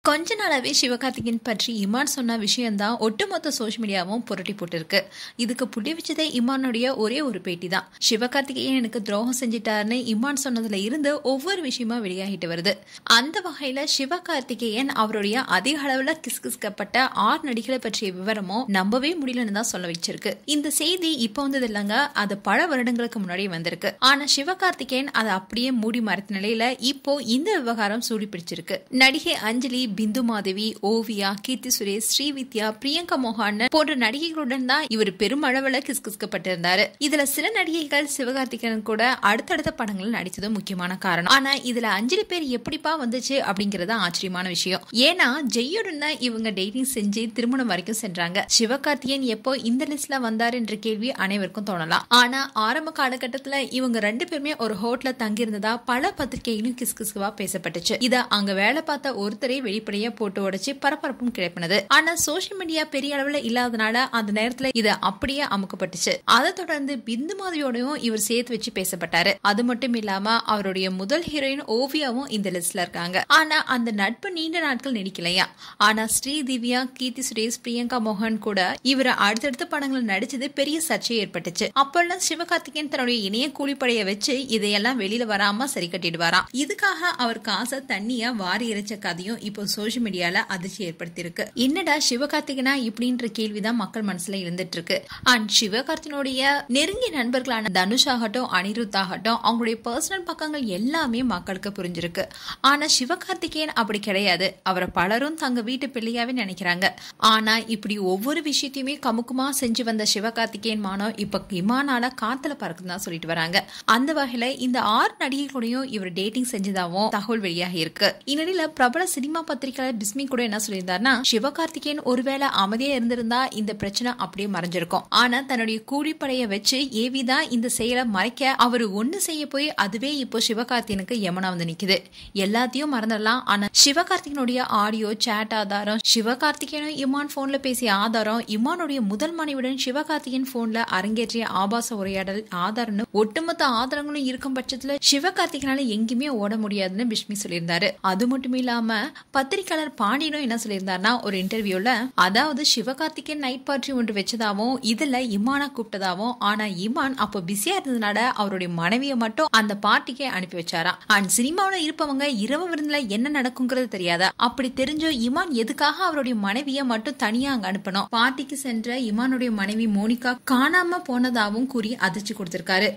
கொஞ்ச நாளாவே சிவகார்த்திகேயன் பற்றி இமான் சொன்ன விஷயம்தான் ஒட்டுமொத்த சோஷியல் மீடியாவும் புரட்டி போட்டிருக்கு இதுக்கு புள்ளி வச்சதே இமானுடைய ஒரே ஒரு பேட்டி தான் சிவகார்த்திகேயன் எனக்கு துரோகம் செஞ்சிட்டாருன்னு இமான் சொன்னதுல இருந்து ஒவ்வொரு விஷயமா வெளியாகிட்டு வருது அந்த வகையில சிவகார்த்திகேயன் அவருடைய அதிக அளவுல கிஸ்கிஸ்கப்பட்ட ஆறு நடிகளை பற்றிய விவரமும் நம்பவே முடியலன்னு தான் சொல்ல வச்சிருக்கு இந்த செய்தி இப்ப வந்தது இல்லைங்க அது பல வருடங்களுக்கு முன்னாடி வந்திருக்கு ஆனா சிவகார்த்திகேயன் அதை அப்படியே மூடி மறைத்த நிலையில இப்போ இந்த விவகாரம் சூடி பிடிச்சிருக்கு நடிகை அஞ்சலி பிந்து மாதவி ஓவியா கீர்த்தி சுரேஷ் ஸ்ரீவித்யா பிரியங்கா மோகன் போன்ற நடிகைகளுடன் தான் இவர் பெருமளவுல கிஸ்கிஸ்கப்பட்டிருந்தாரு இதுல சில நடிகைகள் சிவகார்த்திகேயன் கூட அடுத்தடுத்த படங்கள் நடிச்சது முக்கியமான காரணம் ஆனா இதுல அஞ்சலி பேர் எப்படிப்பா வந்துச்சு அப்படிங்கறது ஆச்சரியமான விஷயம் ஏன்னா ஜெய்யுடன் தான் இவங்க டேட்டிங் செஞ்சு திருமணம் வரைக்கும் சென்றாங்க சிவகார்த்திகேயன் எப்போ இந்த லிஸ்ட்ல வந்தாரு என்ற கேள்வி அனைவருக்கும் தோணலாம் ஆனா ஆரம்ப காலகட்டத்துல இவங்க ரெண்டு பேருமே ஒரு ஹோட்டல்ல தங்கியிருந்ததா பல பத்திரிகையிலும் கிஸ்கிஸ்குவா பேசப்பட்டுச்சு இத அங்க வேலை பார்த்த ஒருத்தரை வெளிப்படையா போட்டு உடைச்சு பரபரப்பும் கிடைப்பினது ஆனா சோசியல் மீடியா பெரிய அளவுல இல்லாதனால அந்த நேரத்துல இது அப்படியே அமுக்கப்பட்டுச்சு அதை தொடர்ந்து பிந்து மாதிரியோடையும் இவர் சேர்த்து வச்சு பேசப்பட்டாரு அது மட்டும் இல்லாம அவருடைய முதல் ஹீரோயின் ஓவியாவும் இந்த லிஸ்ட்ல இருக்காங்க ஆனா அந்த நட்பு நீண்ட நாட்கள் நீடிக்கலையா ஆனா ஸ்ரீ திவ்யா கீர்த்தி சுரேஷ் பிரியங்கா மோகன் கூட இவர் அடுத்தடுத்த படங்கள் நடிச்சது பெரிய சர்ச்சை ஏற்பட்டுச்சு அப்பெல்லாம் சிவகார்த்திகேயன் தன்னுடைய இணைய கூலிப்படைய வச்சு இதையெல்லாம் வெளியில வராம சரி கட்டிடுவாராம் இதுக்காக அவர் காசை தண்ணியா வாரி இறைச்ச கதையும் இப்போ சோசியல் மீடியால அதிர்ச்சி ஏற்படுத்தியிருக்கு என்னடா சிவகார்த்திகனா இப்படின்ற கேள்விதான் மக்கள் மனசுல இருந்துட்டு இருக்கு அண்ட் சிவகார்த்தினுடைய நெருங்கிய நண்பர்களான தனுஷ் ஆகட்டும் அனிருத் ஆகட்டும் அவங்களுடைய பர்சனல் பக்கங்கள் எல்லாமே மக்களுக்கு புரிஞ்சிருக்கு ஆனா சிவகார்த்திகேயன் அப்படி கிடையாது அவரை பலரும் தங்க வீட்டு பிள்ளையாவே நினைக்கிறாங்க ஆனா இப்படி ஒவ்வொரு விஷயத்தையுமே கமுக்குமா செஞ்சு வந்த சிவகார்த்திகேயன் மானம் இப்ப இமானால காத்துல பறக்குன்னு தான் சொல்லிட்டு வராங்க அந்த வகையில இந்த ஆறு நடிகைகளையும் இவர் டேட்டிங் செஞ்சதாவும் தகவல் வெளியாகி இருக்கு இந்நிலையில பிரபல சினிமா பத்திரிகையாளர் பிஸ்மி கூட என்ன சொல்லியிருந்தாருன்னா சிவகார்த்திகேயன் ஒருவேளை அமைதியா இருந்திருந்தா இந்த பிரச்சனை அப்படியே மறைஞ்சிருக்கும் ஆனா தன்னுடைய கூலிப்படைய வச்சு ஏவிதான் இந்த செயலை மறைக்க அவர் ஒண்ணு செய்ய போய் அதுவே இப்போ சிவகார்த்திகனுக்கு யமனா வந்து நிக்குது எல்லாத்தையும் மறந்துடலாம் ஆனா சிவகார்த்திகனுடைய ஆடியோ சேட் ஆதாரம் சிவகார்த்திகேயனும் இமான் போன்ல பேசிய ஆதாரம் இமானுடைய முதல் மனைவியுடன் சிவகார்த்திகேயன் போன்ல அரங்கேற்றிய ஆபாச உரையாடல் ஆதாரம்னு ஒட்டுமொத்த ஆதாரங்களும் இருக்கும் பட்சத்துல சிவகார்த்திகனால எங்கேயுமே ஓட முடியாதுன்னு பிஷ்மி சொல்லியிருந்தாரு அது மட்டும் இல்லாம பத்திரிகையாளர் பாண்டியனும் என்ன சொல்லியிருந்தாருன்னா ஒரு இன்டர்வியூல அதாவது சிவகார்த்திகேயன் நைட் பார்ட்டி ஒன்று வச்சதாவும் இதுல இமானா கூப்பிட்டதாவும் ஆனா இமான் அப்போ பிஸியா இருந்ததுனால அவருடைய மனைவியை மட்டும் அந்த பார்ட்டிக்கே அனுப்பி வச்சாராம் அண்ட் சினிமாவில இருப்பவங்க இரவு விருந்துல என்ன நடக்குங்கிறது தெரியாதா அப்படி தெரிஞ்சோ இமான் எதுக்காக அவருடைய மனைவியை மட்டும் தனியா அங்க அனுப்பணும் பார்ட்டிக்கு சென்ற இமானுடைய மனைவி மோனிகா காணாம போனதாவும் கூறி அதிர்ச்சி கொடுத்திருக்காரு